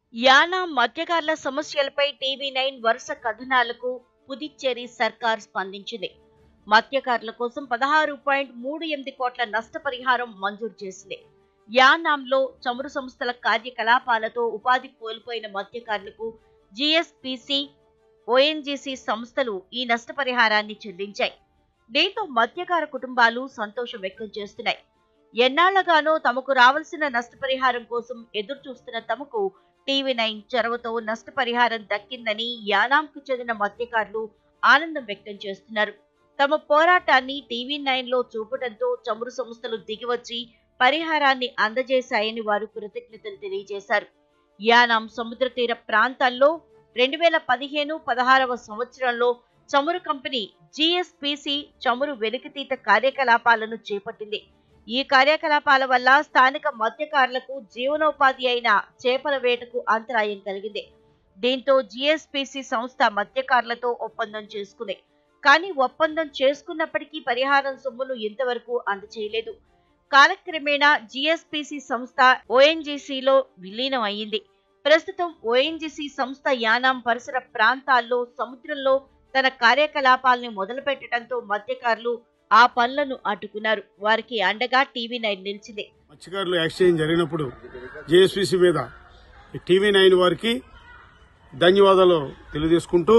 యానా మత్స్యకారుల సమస్యలపై టీవీ నైన్ వరుస కథనాలకు పుదుచ్చేరి సర్కార్ స్పందించింది మత్స్యకారుల కోసం పదహారు పాయింట్ మూడు ఎనిమిది కోట్ల నష్టపరిహారం మంజూరు చేసింది యానాంలో చమురు సంస్థల కార్యకలాపాలతో ఉపాధి కోల్పోయిన మత్స్యకారులకు జిఎస్పిసి ఓఎన్జీసీ సంస్థలు ఈ నష్టపరిహారాన్ని చెల్లించాయి దీంతో మత్స్యకార కుటుంబాలు సంతోషం వ్యక్తం చేస్తున్నాయి ఎన్నాళ్లగానో తమకు రావాల్సిన నష్టపరిహారం కోసం ఎదురు చూస్తున్న తమకు టీవీ నైన్ చొరవతో నష్టపరిహారం దక్కిందని యానాంకు చెందిన మత్స్యకారులు ఆనందం వ్యక్తం చేస్తున్నారు తమ పోరాటాన్ని టీవీ నైన్ లో చూపడంతో చమురు సంస్థలు దిగివచ్చి పరిహారాన్ని అందజేశాయని వారు కృతజ్ఞతలు తెలియజేశారు యానాం సముద్ర తీర ప్రాంతాల్లో రెండు వేల పదిహేను పదహారవ సంవత్సరంలో చమురు కంపెనీ జిఎస్పిసి చమురు వెలికితీత కార్యకలాపాలను చేపట్టింది ఈ కార్యకలాపాల వల్ల స్థానిక మత్స్యకారులకు జీవనోపాధి అయిన చేపల వేటకు అంతరాయం కలిగింది దీంతో జిఎస్పిసి సంస్థ మత్స్యకారులతో ఒప్పందం చేసుకుంది కానీ ఒప్పందం చేసుకున్నప్పటికీ పరిహారం సొమ్మును ఇంతవరకు అందచేయలేదు కాలక్రమేణా జిఎస్పిసి సంస్థ ఓఎన్జీసీలో విలీనం అయింది ప్రస్తుతం ఓఎన్జీసీ సంస్థ యానాం పరిసర ప్రాంతాల్లో సముద్రంలో తన కార్యకలాపాలను మొదలుపెట్టడంతో మత్స్యకారులు ఆ పనులను అడ్డుకున్నారు వారికి అండగా టీవీ నైన్ నిలిచింది మత్స్యకారులు యాక్సిడెంట్ జరిగినప్పుడు జేఎస్పీసీ మీద ఈ టీవీ నైన్ వారికి ధన్యవాదాలు తెలియజేసుకుంటూ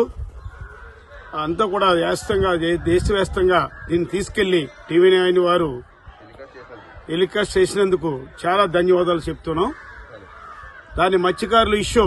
అంతా కూడా వ్యాస్తంగా దే- దేశవ్యాప్తంగా దీన్ని తీసుకెళ్లి టీవీ నైన్ వారు టెలికాస్ట్ చేసినందుకు చాలా ధన్యవాదాలు చెప్తున్నాం దాని మత్స్యకారుల ఇష్యూ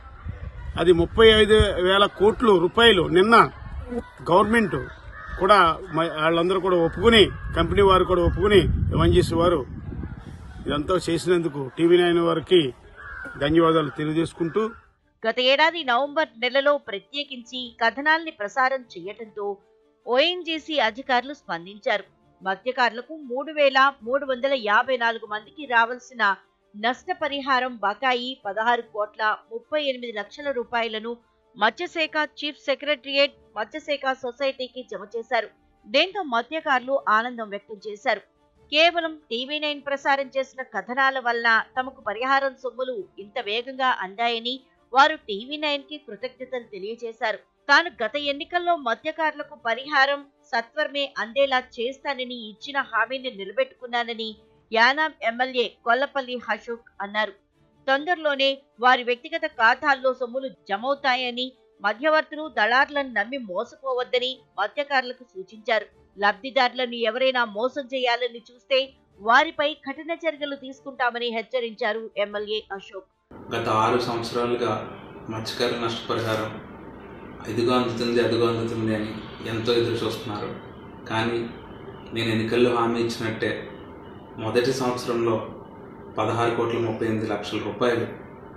అది ముప్పై ఐదు వేల కోట్లు రూపాయలు నిన్న గవర్నమెంట్ కూడా మ- వాళ్ళందరూ కూడా ఒప్పుకుని కంపెనీ వారు కూడా ఒప్పుకుని ఎంఎన్జీసీ వారు ఇదంతా చేసినందుకు టీవీ నైన్ వారికి ధన్యవాదాలు తెలియజేసుకుంటూ గత ఏడాది నవంబర్ నెలలో ప్రత్యేకించి కథనాల్ని ప్రసారం చేయటంతో ఓఎన్జీసీ అధికారులు స్పందించారు మత్స్యకారులకు మూడు వేల మూడు వందల యాభై నాలుగు మందికి రావాల్సిన నష్టపరిహారం బకాయి పదహారు కోట్ల ముప్పై ఎనిమిది లక్షల రూపాయలను మత్స్యశాఖ చీఫ్ సెక్రటరియేట్ మత్స్యశాఖ సొసైటీకి జమ చేశారు దీంతో మత్స్యకారులు ఆనందం వ్యక్తం చేశారు కేవలం టీవీ నైన్ ప్రసారం చేసిన కథనాల వల్ల తమకు పరిహారం సొమ్ములు ఇంత వేగంగా అందాయని వారు టీవీ నైన్ కి కృతజ్ఞతలు తెలియజేశారు తాను గత ఎన్నికల్లో మత్స్యకారులకు పరిహారం సత్వరమే అందేలా చేస్తానని ఇచ్చిన హామీని నిలబెట్టుకున్నానని యానాం ఎమ్మెల్యే కొల్లపల్లి అశోక్ అన్నారు తొందరలోనే వారి వ్యక్తిగత ఖాతాల్లో సొమ్ములు జమవుతాయని మధ్యవర్తులు దళార్లను నమ్మి మోసపోవద్దని మత్స్యకారులకు సూచించారు లబ్ధిదారులను ఎవరైనా మోసం చేయాలని చూస్తే వారిపై కఠిన చర్యలు తీసుకుంటామని హెచ్చరించారు ఎమ్మెల్యే అశోక్ గత ఆరు సంవత్సరాలుగా మత్స్యకారుల నష్టపరిహారం ఇదిగో అందుతుంది అదిగో అందుతుంది అని ఎంతో ఎదురు చూస్తున్నారు కానీ నేను ఎన్నికల్లో హామీ ఇచ్చినట్టే మొదటి సంవత్సరంలో పదహారు కోట్ల ముప్పై ఎనిమిది లక్షల రూపాయలు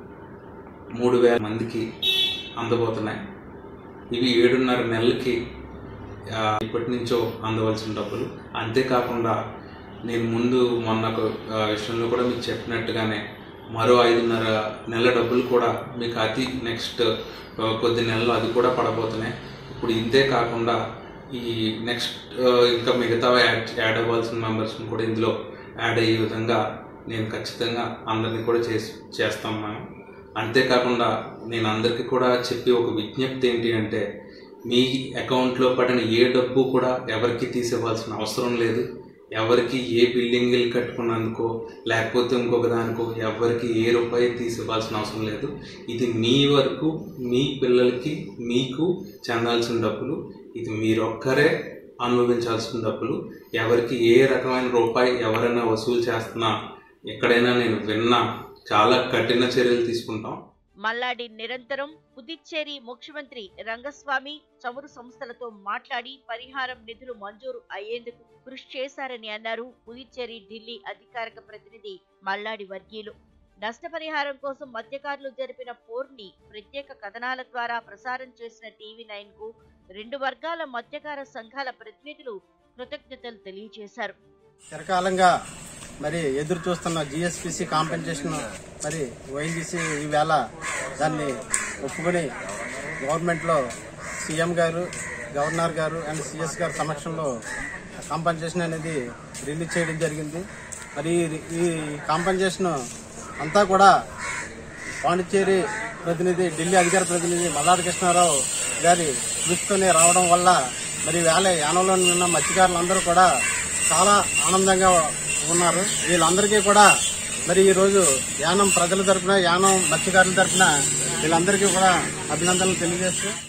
మూడు వేల మందికి అందబోతున్నాయి ఇవి ఏడున్నర నెలలకి ఆ, ఇప్పటి నుంచో అందవలసిన డబ్బులు అంతేకాకుండా నేను ముందు మొన్న ఒక ఆ, విషయంలో కూడా మీకు చెప్పినట్టుగానే మరో ఐదున్నర నెలల డబ్బులు కూడా మీకు అతి నెక్స్ట్ ఆ, కొద్ది నెలలు అది కూడా పడబోతున్నాయి ఇప్పుడు ఇంతే కాకుండా ఈ నెక్స్ట్ ఆ, ఇంకా మిగతా యాడ్ యాడ్ అవ్వాల్సిన మెంబర్స్ని కూడా ఇందులో యాడ్ అయ్యే విధంగా నేను ఖచ్చితంగా అందరినీ కూడా చేసి చేస్తాం మనం అంతేకాకుండా నేను అందరికీ కూడా చెప్పి ఒక విజ్ఞప్తి ఏంటి అంటే మీ అకౌంట్లో పడిన ఏ డబ్బు కూడా ఎవరికి తీసివ్వాల్సిన అవసరం లేదు ఎవరికి ఏ బిల్డింగ్ కట్టుకున్నందుకో లేకపోతే ఇంకొక దానికో ఎవరికి ఏ రూపాయి తీసివ్వాల్సిన అవసరం లేదు ఇది మీ వరకు మీ పిల్లలకి మీకు చెందాల్సిన డబ్బులు ఇది మీరొక్కరే అనుభవించాల్సిన డబ్బులు ఎవరికి ఏ రకమైన రూపాయి ఎవరైనా వసూలు చేస్తున్నా ఎక్కడైనా నేను విన్నా చాలా కఠిన చర్యలు తీసుకుంటాం మల్లాడి నిరంతరం పుదుచ్చేరి ముఖ్యమంత్రి రంగస్వామి చమురు సంస్థలతో మాట్లాడి పరిహారం నిధులు మంజూరు అయ్యేందుకు కృషి చేశారని అన్నారు పుదుచ్చేరి ఢిల్లీ అధికారిక ప్రతినిధి మల్లాడి వర్గీయులు నష్టపరిహారం కోసం మత్స్యకారులు జరిపిన పోర్ని ప్రత్యేక కథనాల ద్వారా ప్రసారం చేసిన టీవీ నైన్ కు రెండు వర్గాల మత్స్యకార సంఘాల ప్రతినిధులు కృతజ్ఞతలు తెలియజేశారు చిరకాలంగా మరి ఎదురు చూస్తున్న జిఎస్పిసి కాంపెన్సేషన్ మరి ఓఎన్జిసి ఈవేళ దాన్ని ఒప్పుకొని గవర్నమెంట్లో సీఎం గారు గవర్నర్ గారు అండ్ సిఎస్ గారి సమక్షంలో కాంపెన్సేషన్ అనేది రిలీజ్ చేయడం జరిగింది మరి ఈ- ఈ కాంపెన్సేషన్ అంతా కూడా పాండిచ్చేరి ప్రతినిధి ఢిల్లీ అధికార ప్రతినిధి మల్లాది కృష్ణారావు గారి కృషితోనే రావడం వల్ల మరి వేళ యానంలో ఉన్న మత్స్యకారులందరూ కూడా చాలా ఆనందంగా ఉన్నారు వీళ్ళందరికీ కూడా మరి ఈ రోజు యానం ప్రజల తరపున యానం మత్స్యకారుల తరపున వీళ్ళందరికీ కూడా అభినందనలు తెలియజేస్తూ